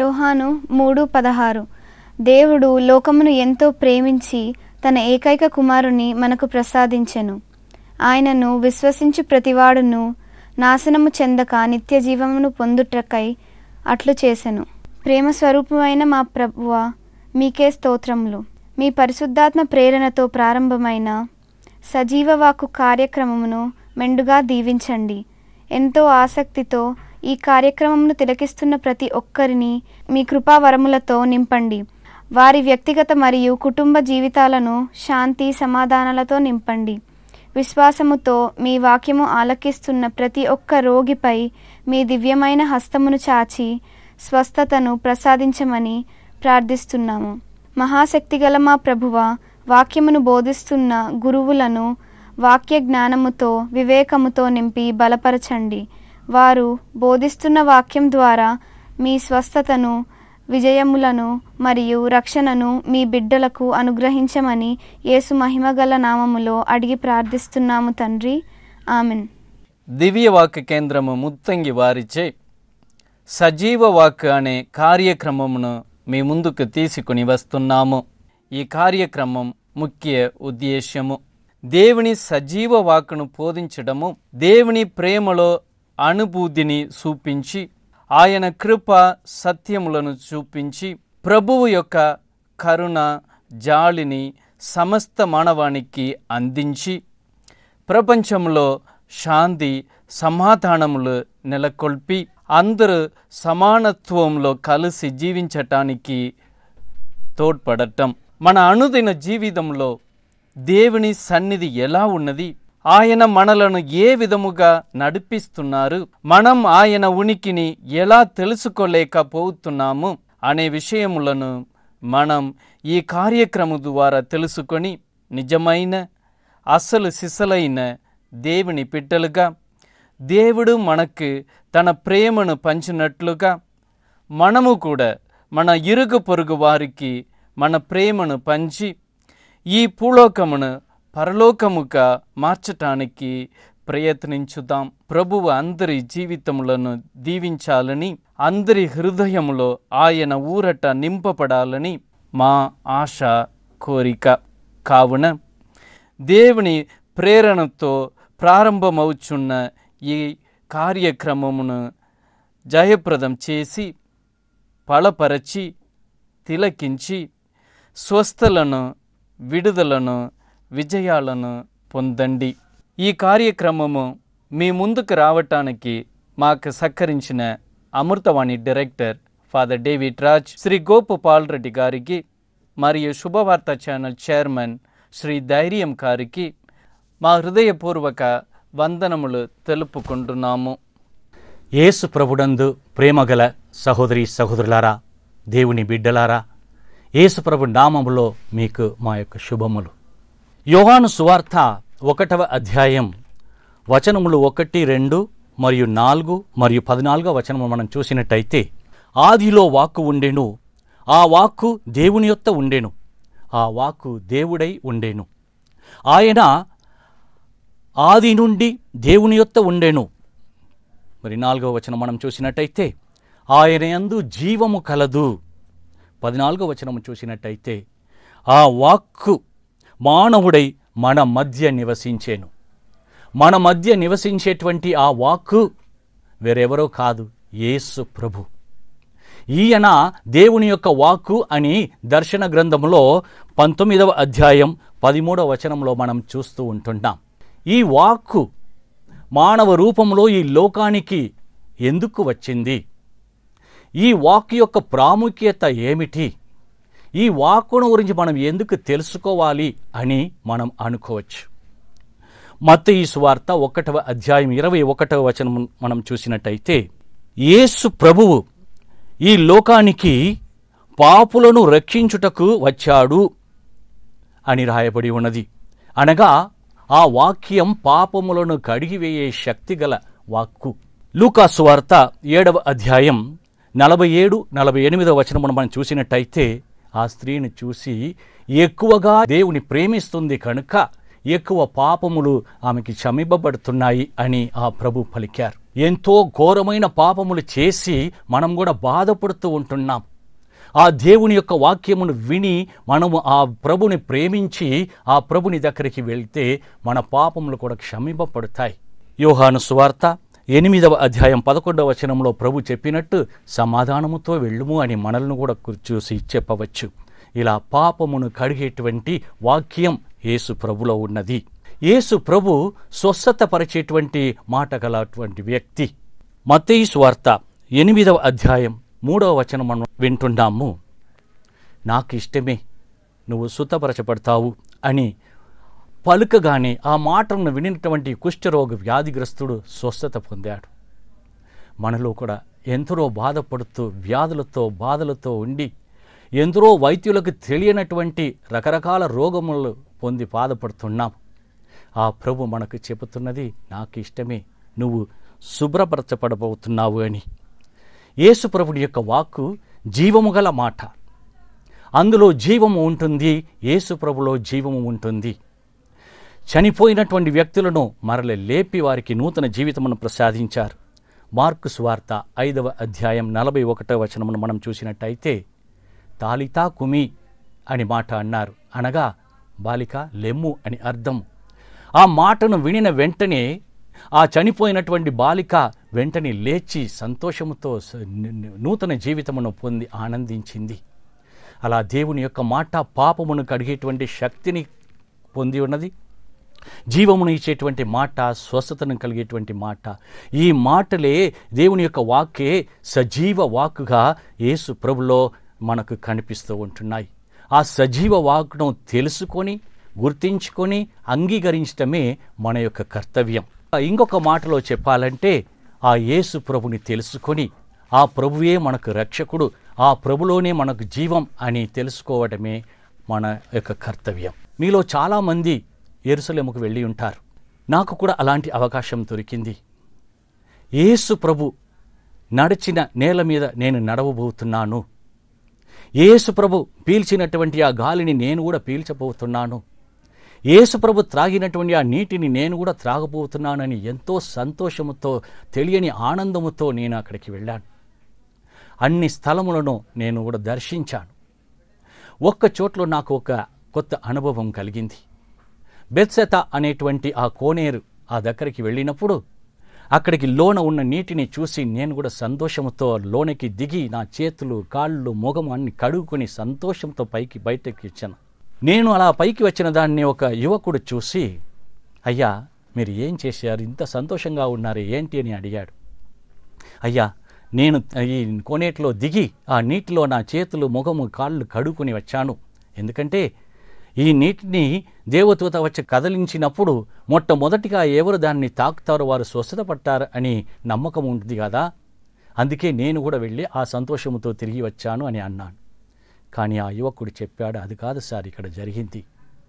యోహాను మూడు పదహారు దేవుడు లోకమును ఎంతో ప్రేమించి తన ఏకైక కుమారుని మనకు ప్రసాదించెను ఆయనను విశ్వసించు ప్రతివాడును నాశనము చెందక నిత్య జీవమును పొందుటకై అట్లు చేసెను ప్రేమ స్వరూపమైన మా ప్రభువ మీకే స్తోత్రములు మీ పరిశుద్ధాత్మ ప్రేరణతో ప్రారంభమైన సజీవ వాక్కు కార్యక్రమమును మెండుగా దీవించండి ఎంతో ఆసక్తితో ఈ కార్యక్రమమును తిలకిస్తున్న ప్రతి ఒక్కరిని మీ కృపావరములతో నింపండి వారి వ్యక్తిగత మరియు కుటుంబ జీవితాలను శాంతి సమాధానాలతో నింపండి విశ్వాసముతో మీ వాక్యము ఆలకిస్తున్న ప్రతి ఒక్క రోగిపై మీ దివ్యమైన హస్తమును చాచి స్వస్థతను ప్రసాదించమని ప్రార్థిస్తున్నాము మహాశక్తిగల మా ప్రభువ వాక్యమును బోధిస్తున్న గురువులను వాక్య జ్ఞానముతో వివేకముతో నింపి బలపరచండి వారు బోధిస్తున్న వాక్యం ద్వారా మీ స్వస్థతను విజయములను మరియు రక్షణను మీ బిడ్డలకు అనుగ్రహించమని యేసు మహిమగల నామములో అడిగి ప్రార్థిస్తున్నాము తండ్రి ఆమెన్ దివ్య వాక్ కేంద్రము ముత్తంగి వారిచే సజీవ వాక్ అనే కార్యక్రమమును మీ ముందుకు తీసుకుని వస్తున్నాము ఈ కార్యక్రమం ముఖ్య ఉద్దేశ్యము దేవుని సజీవ వాక్కును బోధించడము దేవుని ప్రేమలో అనుభూతిని చూపించి ఆయన కృప సత్యములను చూపించి ప్రభువు యొక్క కరుణ జాలిని సమస్త మానవానికి అందించి ప్రపంచంలో శాంతి సమాధానములు నెలకొల్పి అందరూ సమానత్వంలో కలిసి జీవించటానికి తోడ్పడటం మన అనుదిన జీవితంలో దేవుని సన్నిధి ఎలా ఉన్నది ఆయన మనలను ఏ విధముగా నడిపిస్తున్నారు మనం ఆయన ఉనికిని ఎలా తెలుసుకోలేకపోతున్నాము అనే విషయములను మనం ఈ కార్యక్రమం ద్వారా తెలుసుకొని నిజమైన అసలు సిసలైన దేవుని బిడ్డలుగా దేవుడు మనకు తన ప్రేమను పంచినట్లుగా మనము కూడా మన ఇరుగు పొరుగు వారికి మన ప్రేమను పంచి ఈ భూలోకమును పరలోకముగా మార్చటానికి ప్రయత్నించుదాం ప్రభువు అందరి జీవితములను దీవించాలని అందరి హృదయములో ఆయన ఊరట నింపబడాలని మా ఆశ కోరిక కావున దేవుని ప్రేరణతో ప్రారంభమవుచున్న ఈ కార్యక్రమమును జయప్రదం చేసి బలపరచి తిలకించి స్వస్థలను విడుదలను విజయాలను పొందండి ఈ కార్యక్రమము మీ ముందుకు రావటానికి మాకు సహకరించిన Amruthavani director father David Raj Shri Gopal Reddy గారికి మరియు శుభవార్త ఛానల్ చైర్మన్ శ్రీ ధైర్యం గారికి మా హృదయపూర్వక వందనములు తెలుపుకుంటున్నాము యేసు ప్రభుడందు ప్రేమగల సహోదరి సహోదరులారా దేవుని బిడ్డలారా యేసు ప్రభు నామములో మీకు మా యొక్క శుభములు యోహాను సువార్త ఒకటవ అధ్యాయం వచనములు ఒకటి రెండు మరియు నాలుగు మరియు పద్నాలుగో వచనము మనం చూసినట్టయితే ఆదిలో వాక్కు ఉండెను ఆ వాక్కు దేవుని యొత్త ఉండెను ఆ వాక్కు దేవుడై ఉండెను ఆయన ఆది నుండి దేవుని యొత్త ఉండెను మరి నాలుగవ వచనం మనం చూసినట్టయితే ఆయన యందు జీవము కలదు పద్నాలుగో వచనము చూసినట్టయితే ఆ వాక్కు మానవుడై మన మధ్య నివసించేను మన మధ్య నివసించేటువంటి ఆ వాక్కు వేరెవరో కాదు యేసు ప్రభు ఈయన దేవుని యొక్క వాక్కు అని దర్శన గ్రంథములో పంతొమ్మిదవ అధ్యాయం పదిమూడవ వచనంలో మనం చూస్తూ ఉంటుంటాం ఈ వాక్కు మానవ రూపంలో ఈ లోకానికి ఎందుకు వచ్చింది ఈ వాక్ యొక్క ప్రాముఖ్యత ఏమిటి ఈ వాక్కును గురించి మనం ఎందుకు తెలుసుకోవాలి అని మనం అనుకోవచ్చు మత్త ఈ సువార్త ఒకటవ అధ్యాయం ఇరవై ఒకటవ వచనం మనం చూసినట్టయితే యేసు ప్రభువు ఈ లోకానికి పాపులను రక్షించుటకు వచ్చాడు అని రాయబడి ఉన్నది అనగా ఆ వాక్యం పాపములను కడిగివేయే శక్తిగల వాక్కు లూకా సువార్త ఏడవ అధ్యాయం నలభై ఏడు నలభై ఎనిమిదవ వచనమును మనం చూసినట్టయితే ఆ స్త్రీని చూసి ఎక్కువగా దేవుని ప్రేమిస్తుంది కనుక ఎక్కువ పాపములు ఆమెకి క్షమింపబడుతున్నాయి అని ఆ ప్రభు పలికారు ఎంతో ఘోరమైన పాపములు చేసి మనం కూడా బాధపడుతూ ఉంటున్నాం ఆ దేవుని యొక్క వాక్యమును విని మనము ఆ ప్రభుని ప్రేమించి ఆ ప్రభుని దగ్గరికి వెళ్తే మన పాపములు కూడా క్షమింపబడతాయి యోహాను సువార్త ఎనిమిదవ అధ్యాయం పదకొండవ వచనంలో ప్రభు చెప్పినట్టు సమాధానముతో వెళ్ళుము అని మనల్ని కూడా చూసి చెప్పవచ్చు ఇలా పాపమును కడిగేటువంటి వాక్యం యేసు ప్రభులో ఉన్నది యేసు ప్రభు స్వస్థతపరిచేటువంటి మాట గలటువంటి వ్యక్తి మత్తయి సువార్త ఎనిమిదవ అధ్యాయం మూడవ వచనం మనం వింటున్నాము నాకు ఇష్టమే నువ్వు సుతపరచబడతావు అని పలుకగానే ఆ మాటలను వినినటువంటి కుష్ఠరోగ వ్యాధిగ్రస్తుడు స్వస్థత పొందాడు మనలో కూడా ఎందరో బాధపడుతూ వ్యాధులతో బాధలతో ఉండి ఎందరో వైద్యులకు తెలియనటువంటి రకరకాల రోగములు పొంది బాధపడుతున్నాం ఆ ప్రభు మనకు చెబుతున్నది నాకు ఇష్టమే నువ్వు శుభ్రపరచబడబోతున్నావు అని యేసు ప్రభుడి యొక్క వాక్కు జీవము గల మాట అందులో జీవము ఉంటుంది యేసు ప్రభులో జీవము ఉంటుంది చనిపోయినటువంటి వ్యక్తులను మరల లేపి వారికి నూతన జీవితమును ప్రసాదించారు మార్కు సువార్త ఐదవ అధ్యాయం నలభై ఒకటో వచనమును మనం చూసినట్టయితే తాలితా కుమి అని మాట అన్నారు అనగా బాలిక లెమ్ము అని అర్థం ఆ మాటను వినిన వెంటనే ఆ చనిపోయినటువంటి బాలిక వెంటనే లేచి సంతోషముతో స- ను- ను- నూతన జీవితమును పొంది ఆనందించింది అలా దేవుని యొక్క మాట పాపమును కడిగేటువంటి శక్తిని పొంది ఉన్నది జీవమును ఇచ్చేటువంటి మాట స్వస్థతను కలిగేటువంటి మాట ఈ మాటలే దేవుని యొక్క వాక్యే సజీవ వాక్కుగా యేసు ప్రభులో మనకు కనిపిస్తూ ఉంటున్నాయి ఆ సజీవ వాక్కును తెలుసుకొని గుర్తించుకొని అంగీకరించటమే మన యొక్క కర్తవ్యం ఇంకొక మాటలో చెప్పాలంటే ఆ యేసు ప్రభుని తెలుసుకొని ఆ ప్రభువే మనకు రక్షకుడు ఆ ప్రభులోనే మనకు జీవం అని తెలుసుకోవడమే మన యొక్క కర్తవ్యం మీలో చాలామంది ఎరుసలేముకు వెళ్ళి ఉంటారు నాకు కూడా అలాంటి అవకాశం దొరికింది యేసు ప్రభు నడిచిన నేల మీద నేను నడవబోతున్నాను యేసు ప్రభు పీల్చినటువంటి ఆ గాలిని నేను కూడా పీల్చబోతున్నాను యేసు ప్రభు త్రాగినటువంటి ఆ నీటిని నేను కూడా త్రాగబోతున్నానని ఎంతో సంతోషముతో తెలియని ఆనందముతో నేను అక్కడికి వెళ్ళాను అన్ని స్థలములను నేను కూడా దర్శించాను ఒక్క చోట్లో నాకు ఒక కొత్త అనుభవం కలిగింది బెత్సెత అనేటువంటి ఆ కోనేరు ఆ దగ్గరికి వెళ్ళినప్పుడు అక్కడికి లోన ఉన్న నీటిని చూసి నేను కూడా సంతోషంతో లోనికి దిగి నా చేతులు కాళ్ళు ముఖం అన్ని కడుగుకొని సంతోషంతో పైకి బయటకి వచ్చాను నేను అలా పైకి వచ్చిన దాన్ని ఒక యువకుడు చూసి అయ్యా మీరు ఏం చేశారు ఇంత సంతోషంగా ఉన్నారు ఏంటి అని అడిగాడు అయ్యా నేను ఈ కోనేటిలో దిగి ఆ నీటిలో నా చేతులు ముఖము కాళ్ళు కడుక్కుని వచ్చాను ఎందుకంటే ఈ నీటిని దేవదూత వచ్చి కదిలించినప్పుడు మొట్టమొదటిగా ఎవరు దాన్ని తాకుతారో వారు స్వస్థత పట్టారు అని నమ్మకం ఉంటుంది కదా అందుకే నేను కూడా వెళ్ళి ఆ సంతోషంతో తిరిగి వచ్చాను అని అన్నాను కానీ ఆ యువకుడు చెప్పాడు అది కాదు సార్ ఇక్కడ జరిగింది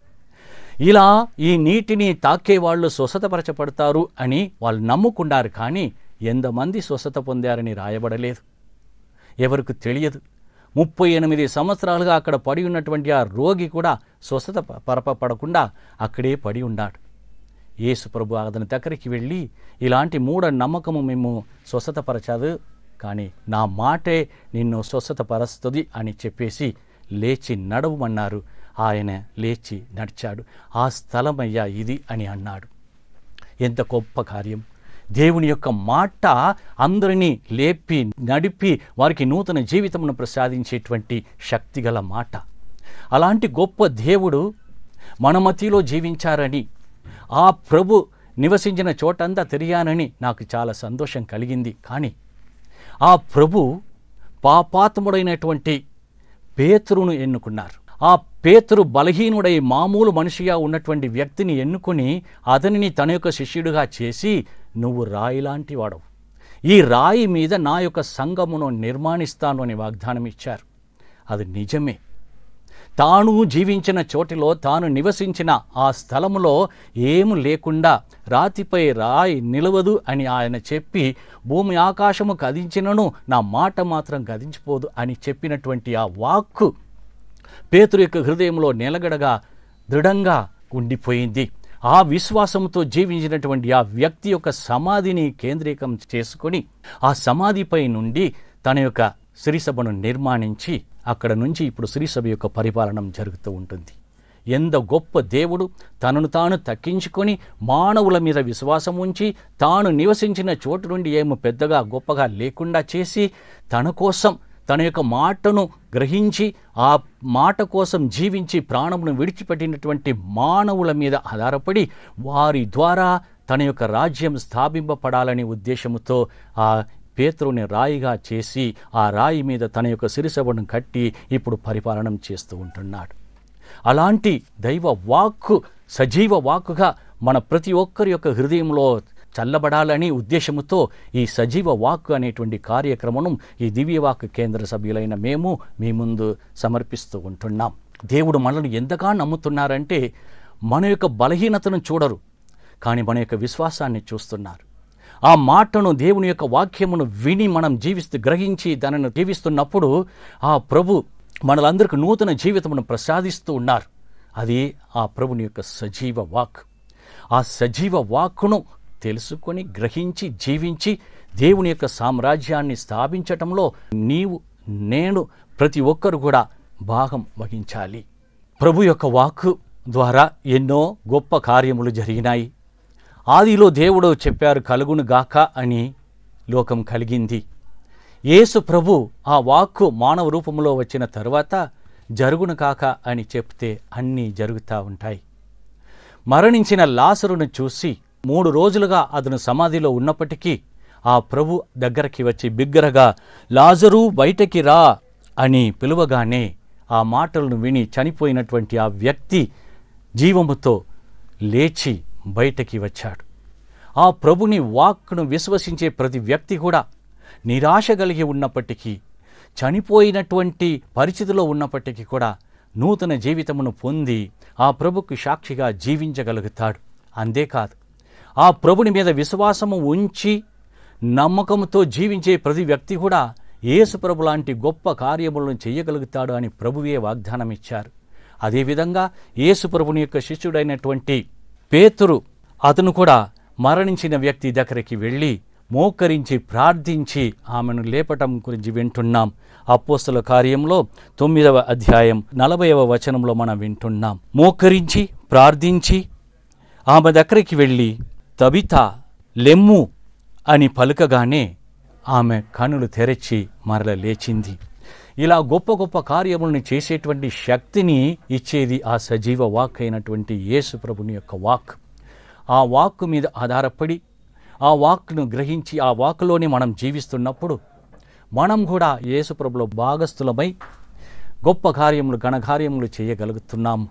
ఇలా ఈ నీటిని తాకే వాళ్ళు స్వస్థతపరచబడతారు అని వాళ్ళు నమ్ముకున్నారు కానీ ఎంతమంది స్వస్థత పొందారని రాయబడలేదు ఎవరికి తెలియదు ముప్పై ఎనిమిది సంవత్సరాలుగా అక్కడ పడి ఉన్నటువంటి ఆ రోగి కూడా స్వస్థత ప- పరపపడకుండా అక్కడే పడి ఉన్నాడు యేసు ప్రభు అతని దగ్గరికి వెళ్ళి ఇలాంటి మూఢ నమ్మకము మేము స్వస్థతపరచదు కానీ నా మాటే నిన్ను స్వస్థతపరుస్తుంది అని చెప్పేసి లేచి నడవమన్నారు ఆయన లేచి నడిచాడు ఆ స్థలమయ్యా ఇది అని అన్నాడు ఎంత గొప్ప కార్యం దేవుని యొక్క మాట అందరినీ లేపి నడిపి వారికి నూతన జీవితమును ప్రసాదించేటువంటి శక్తిగల మాట అలాంటి గొప్ప దేవుడు మన మధ్యలో జీవించారని ఆ ప్రభు నివసించిన చోటంతా తిరిగానని నాకు చాలా సంతోషం కలిగింది కానీ ఆ ప్రభు పాపాత్ముడైనటువంటి పేతురును ఎన్నుకున్నారు ఆ పేతురు బలహీనుడై మామూలు మనిషిగా ఉన్నటువంటి వ్యక్తిని ఎన్నుకొని అతనిని తన యొక్క శిష్యుడిగా చేసి నువ్వు రాయిలాంటి వాడవు ఈ రాయి మీద నా యొక్క సంఘమును నిర్మాణిస్తాను అని వాగ్దానం ఇచ్చారు అది నిజమే తాను జీవించిన చోటిలో తాను నివసించిన ఆ స్థలములో ఏము లేకుండా రాతిపై రాయి నిలవదు అని ఆయన చెప్పి భూమి ఆకాశము కదించినను నా మాట మాత్రం కదించిపోదు అని చెప్పినటువంటి ఆ వాక్కు పేతురు యొక్క హృదయంలో నిలగడగా దృఢంగా ఉండిపోయింది ఆ విశ్వాసంతో జీవించినటువంటి ఆ వ్యక్తి యొక్క సమాధిని కేంద్రీకం చేసుకొని ఆ సమాధిపై నుండి తన యొక్క శ్రీసభను నిర్మాణించి అక్కడ నుంచి ఇప్పుడు శ్రీసభ యొక్క పరిపాలన జరుగుతూ ఉంటుంది ఎంత గొప్ప దేవుడు తనను తాను తక్కించుకొని మానవుల మీద విశ్వాసం ఉంచి తాను నివసించిన చోటు నుండి ఏమో పెద్దగా గొప్పగా లేకుండా చేసి తన కోసం తన యొక్క మాటను గ్రహించి ఆ మాట కోసం జీవించి ప్రాణమును విడిచిపెట్టినటువంటి మానవుల మీద ఆధారపడి వారి ద్వారా తన యొక్క రాజ్యం స్థాపింపబడాలనే ఉద్దేశముతో ఆ పేతురుని రాయిగా చేసి ఆ రాయి మీద తన యొక్క సిరిసభను కట్టి ఇప్పుడు పరిపాలన చేస్తూ ఉంటున్నాడు అలాంటి దైవ వాక్కు సజీవ వాక్కుగా మన ప్రతి ఒక్కరి యొక్క హృదయంలో చల్లబడాలని ఉద్దేశముతో ఈ సజీవ వాక్కు అనేటువంటి కార్యక్రమం ఈ దివ్యవాక్కు కేంద్ర సభ్యులైన మేము మీ ముందు సమర్పిస్తూ ఉంటున్నాం దేవుడు మనల్ని ఎంతగా నమ్ముతున్నారంటే మన యొక్క బలహీనతను చూడరు కానీ మన యొక్క విశ్వాసాన్ని చూస్తున్నారు ఆ మాటను దేవుని యొక్క వాక్యమును విని మనం జీవిస్తూ గ్రహించి దానిని జీవిస్తున్నప్పుడు ఆ ప్రభు మనలందరికీ నూతన జీవితమును ప్రసాదిస్తూ ఉన్నారు అది ఆ ప్రభుని యొక్క సజీవ వాక్ ఆ సజీవ వాక్కును తెలుసుకొని గ్రహించి జీవించి దేవుని యొక్క సామ్రాజ్యాన్ని స్థాపించటంలో నీవు నేను ప్రతి ఒక్కరు కూడా భాగం వహించాలి ప్రభు యొక్క వాక్కు ద్వారా ఎన్నో గొప్ప కార్యములు జరిగినాయి ఆదిలో దేవుడు చెప్పారు కలుగును గాక అని లోకం కలిగింది యేసు ప్రభు ఆ వాక్కు మానవ రూపంలో వచ్చిన తరువాత జరుగును కాక అని చెప్తే అన్నీ జరుగుతూ ఉంటాయి మరణించిన లాసరును చూసి మూడు రోజులుగా అతను సమాధిలో ఉన్నప్పటికీ ఆ ప్రభు దగ్గరికి వచ్చి బిగ్గరగా లాజరు బయటకి రా అని పిలువగానే ఆ మాటలను విని చనిపోయినటువంటి ఆ వ్యక్తి జీవముతో లేచి బయటకి వచ్చాడు ఆ ప్రభుని వాక్ను విశ్వసించే ప్రతి వ్యక్తి కూడా నిరాశ కలిగి ఉన్నప్పటికీ చనిపోయినటువంటి పరిస్థితిలో ఉన్నప్పటికీ కూడా నూతన జీవితమును పొంది ఆ ప్రభుకు సాక్షిగా జీవించగలుగుతాడు అంతేకాదు ఆ ప్రభుని మీద విశ్వాసము ఉంచి నమ్మకంతో జీవించే ప్రతి వ్యక్తి కూడా యేసు ప్రభు లాంటి గొప్ప కార్యములను చేయగలుగుతాడు అని ప్రభువే వాగ్దానం ఇచ్చారు అదేవిధంగా యేసు ప్రభుని యొక్క శిష్యుడైనటువంటి పేతురు అతను కూడా మరణించిన వ్యక్తి దగ్గరికి వెళ్ళి మోకరించి ప్రార్థించి ఆమెను లేపటం గురించి వింటున్నాం అపోస్తుల కార్యంలో తొమ్మిదవ అధ్యాయం నలభైవ వచనంలో మనం వింటున్నాం మోకరించి ప్రార్థించి ఆమె దగ్గరికి వెళ్ళి తబిత లెమ్ము అని పలుకగానే ఆమె కనులు తెరచి మరల లేచింది ఇలా గొప్ప గొప్ప కార్యములను చేసేటువంటి శక్తిని ఇచ్చేది ఆ సజీవ వాక్ అయినటువంటి యేసు ప్రభుని యొక్క వాక్ ఆ వాక్ మీద ఆధారపడి ఆ వాక్ను గ్రహించి ఆ వాక్లోనే మనం జీవిస్తున్నప్పుడు మనం కూడా యేసు ప్రభులో భాగస్థులమై గొప్ప కార్యములు ఘనకార్యములు చేయగలుగుతున్నాము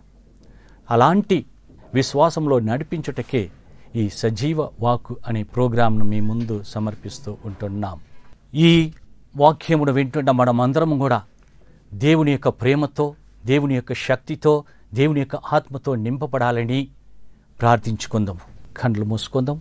అలాంటి విశ్వాసంలో నడిపించుటకే ఈ సజీవ వాక్ అనే ప్రోగ్రాంను మీ ముందు సమర్పిస్తూ ఉంటున్నాం ఈ వాక్యమును వింటున్న మనమందరం కూడా దేవుని యొక్క ప్రేమతో దేవుని యొక్క శక్తితో దేవుని యొక్క ఆత్మతో నింపబడాలని ప్రార్థించుకుందాం కండ్లు మూసుకుందాం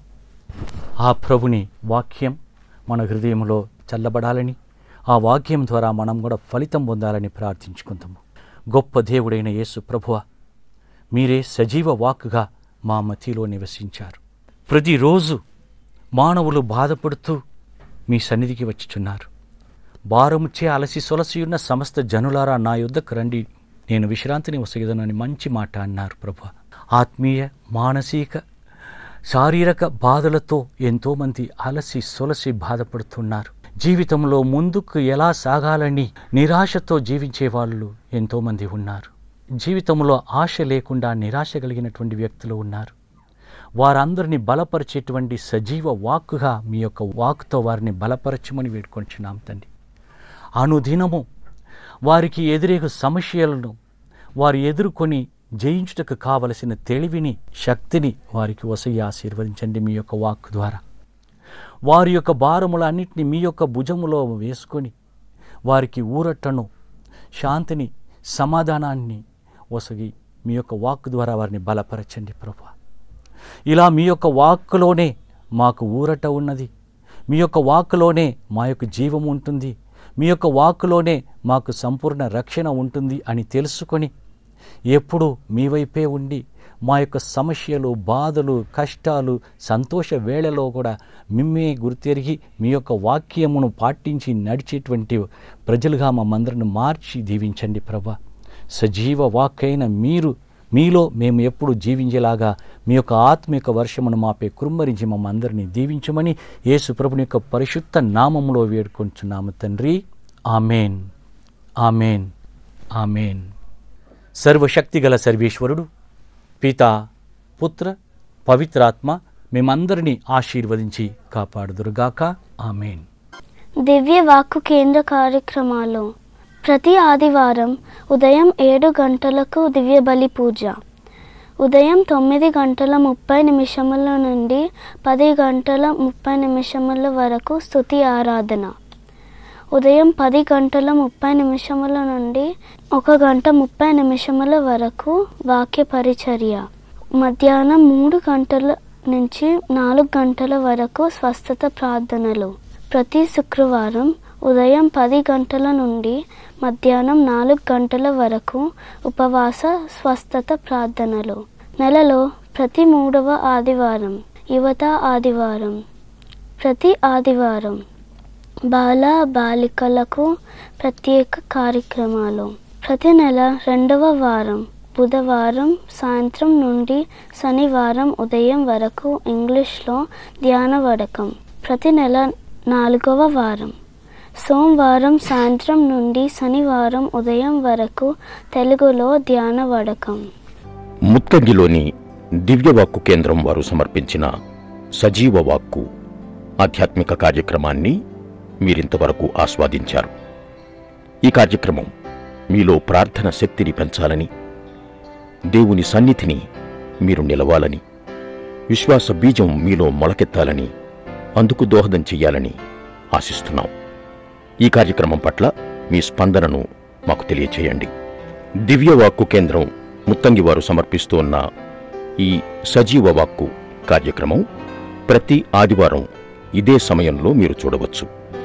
ఆ ప్రభుని వాక్యం మన హృదయంలో చల్లబడాలని ఆ వాక్యం ద్వారా మనం కూడా ఫలితం పొందాలని ప్రార్థించుకుందాము గొప్ప దేవుడైన యేసు ప్రభువ మీరే సజీవ వాక్కుగా మా మతిలో నివసించారు ప్రతిరోజు మానవులు బాధపడుతూ మీ సన్నిధికి వచ్చుచున్నారు భారముచ్చే అలసి సొలసి ఉన్న సమస్త జనులారా నా యుద్ధకు రండి నేను విశ్రాంతిని వసగదనని మంచి మాట అన్నారు ప్రభు ఆత్మీయ మానసిక శారీరక బాధలతో ఎంతోమంది అలసి సొలసి బాధపడుతున్నారు జీవితంలో ముందుకు ఎలా సాగాలని నిరాశతో జీవించే వాళ్ళు ఎంతోమంది ఉన్నారు జీవితంలో ఆశ లేకుండా నిరాశ కలిగినటువంటి వ్యక్తులు ఉన్నారు వారందరిని బలపరిచేటువంటి సజీవ వాక్కుగా మీ యొక్క వాక్కుతో వారిని బలపరచమని వేడుకొంచున్నాం తండ్రి అనుదినము వారికి ఎదురేగు సమస్యలను వారు ఎదుర్కొని జయించుటకు కావలసిన తెలివిని శక్తిని వారికి వసగి ఆశీర్వదించండి మీ యొక్క వాక్ ద్వారా వారి యొక్క భారములన్నింటినీ మీ యొక్క భుజములో వేసుకొని వారికి ఊరటను శాంతిని సమాధానాన్ని వసగి మీ యొక్క వాక్ ద్వారా వారిని బలపరచండి ప్రభా ఇలా మీ యొక్క వాక్కులోనే మాకు ఊరట ఉన్నది మీ యొక్క వాక్కులోనే మా యొక్క జీవం ఉంటుంది మీ యొక్క వాక్కులోనే మాకు సంపూర్ణ రక్షణ ఉంటుంది అని తెలుసుకొని ఎప్పుడు మీ వైపే ఉండి మా యొక్క సమస్యలు బాధలు కష్టాలు సంతోష వేళలో కూడా మిమ్మే గుర్తెరిగి మీ యొక్క వాక్యమును పాటించి నడిచేటువంటి ప్రజలుగా మమ్మందరిని మార్చి దీవించండి ప్రభా సజీవ వాక్కైన మీరు మీలో మేము ఎప్పుడు జీవించేలాగా మీ యొక్క ఆత్మిక వర్షమును మాపై కుమ్మరించి మమ్మ అందరినీ దీవించమని యేసు ప్రభుని యొక్క పరిశుద్ధ నామములో వేడుకొంచున్నాము తండ్రి ఆమెన్ ఆమెన్ ఆమెన్ సర్వశక్తిగల సర్వేశ్వరుడు పిత పుత్ర పవిత్రాత్మ మేమందరినీ ఆశీర్వదించి కాపాడుదురుగాక ఆమెన్ దివ్య వాక్కు కేంద్ర కార్యక్రమాలు ప్రతి ఆదివారం ఉదయం ఏడు గంటలకు దివ్య బలి పూజ ఉదయం తొమ్మిది గంటల ముప్పై నిమిషముల నుండి పది గంటల ముప్పై నిమిషముల వరకు స్తుతి ఆరాధన ఉదయం పది గంటల ముప్పై నిమిషముల నుండి ఒక గంట ముప్పై నిమిషముల వరకు వాక్య పరిచర్య మధ్యాహ్నం మూడు గంటల నుంచి నాలుగు గంటల వరకు స్వస్థత ప్రార్థనలు ప్రతి శుక్రవారం ఉదయం పది గంటల నుండి మధ్యాహ్నం నాలుగు గంటల వరకు ఉపవాస స్వస్థత ప్రార్థనలు నెలలో ప్రతి మూడవ ఆదివారం యువత ఆదివారం ప్రతి ఆదివారం బాల బాలికలకు ప్రత్యేక కార్యక్రమాలు ప్రతి నెల రెండవ వారం బుధవారం సాయంత్రం నుండి శనివారం ఉదయం వరకు ఇంగ్లీష్లో ధ్యాన వడకం ప్రతి నెల నాలుగవ వారం సోమవారం సాయంత్రం నుండి శనివారం ఉదయం వరకు తెలుగులో ధ్యాన వడకం ముత్తంగిలోని దివ్యవాక్కు కేంద్రం వారు సమర్పించిన సజీవ వాక్కు ఆధ్యాత్మిక కార్యక్రమాన్ని మీరింతవరకు ఆస్వాదించారు ఈ కార్యక్రమం మీలో ప్రార్థన శక్తిని పెంచాలని దేవుని సన్నిధిని మీరు నిలవాలని విశ్వాస బీజం మీలో మొలకెత్తాలని అందుకు దోహదం చెయ్యాలని ఆశిస్తున్నాం ఈ కార్యక్రమం పట్ల మీ స్పందనను మాకు తెలియచేయండి దివ్యవాక్కు కేంద్రం ముత్తంగి వారు సమర్పిస్తూ ఉన్న ఈ సజీవ వాక్కు కార్యక్రమం ప్రతి ఆదివారం ఇదే సమయంలో మీరు చూడవచ్చు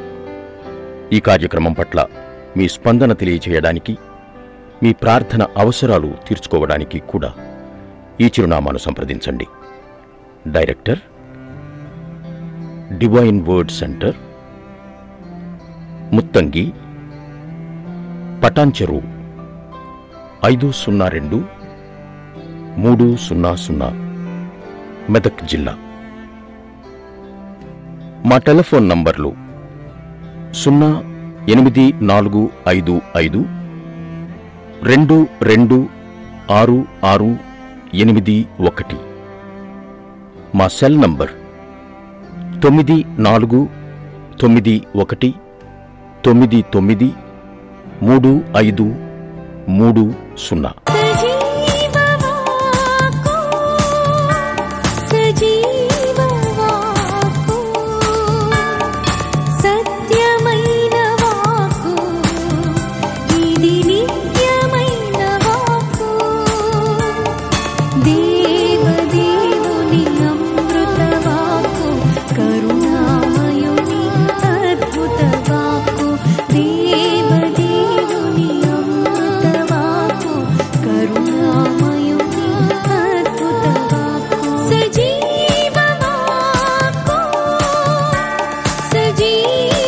ఈ కార్యక్రమం పట్ల మీ స్పందన తెలియచేయడానికి మీ ప్రార్థన అవసరాలు తీర్చుకోవడానికి కూడా ఈ చిరునామాను సంప్రదించండి director divine word centre Muthangi Patancheru ఐదు సున్నా రెండు మూడు సున్నా సున్నా మెదక్ జిల్లా మా టెలిఫోన్ నంబర్లు సున్నా ఎనిమిది నాలుగు ఐదు ఐదు రెండు రెండు ఆరు ఆరు ఎనిమిది ఒకటి మా సెల్ నంబర్ తొమ్మిది నాలుగు తొమ్మిది ఒకటి తొమ్మిది తొమ్మిది మూడు ఐదు మూడు సున్నా సజీవవాకు సజీవవాకు సత్యమైన వాకు ఇది నిత్యమైన వాకు దేవదేవుని అమృత వాకు కరుణామయుని అద్భుత వాకు దేవదేవుని అమృత వాకు కరుణామయుని అద్భుత వాకు సజీవ వాకు సజీవ